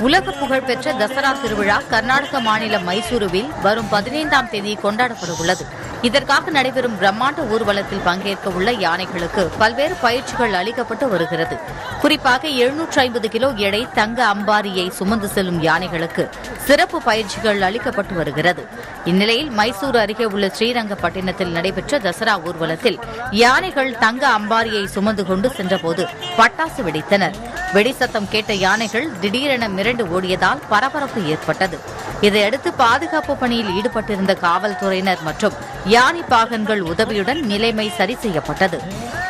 உலக புகழ்பெற்ற தசரா திருவிழா கர்நாடக மாநிலம் மைசூருவில் வரும் பதினைந்தாம் தேதி கொண்டாடப்பட உள்ளது இதற்காக நடைபெறும் பிரம்மாண்ட ஊர்வலத்தில் பங்கேற்க உள்ள யானைகளுக்கு பல்வேறு பயிற்சிகள் அளிக்கப்பட்டு வருகிறது குறிப்பாக எழுநூற்று ஐம்பது கிலோ எடை தங்க அம்பாரியை சுமந்து செல்லும் யானைகளுக்கு சிறப்பு பயிற்சிகள் அளிக்கப்பட்டு வருகிறது இந்நிலையில் மைசூர் அருகே உள்ள ஸ்ரீரங்கப்பட்டினத்தில் நடைபெற்ற தசரா ஊர்வலத்தில் யானைகள் தங்க அம்பாரியை சுமந்து கொண்டு சென்றபோது பட்டாசு வெடித்தனர் வெடி சத்தம் கேட்ட யானைகள் திடீரென மிரண்டு ஓடியதால் பரபரப்பு ஏற்பட்டது இதையடுத்து பாதுகாப்பு பணியில் ஈடுபட்டிருந்த காவல்துறையினர் மற்றும் யானை பாகன்கள் உதவியுடன் நிலைமை சரி செய்யப்பட்டது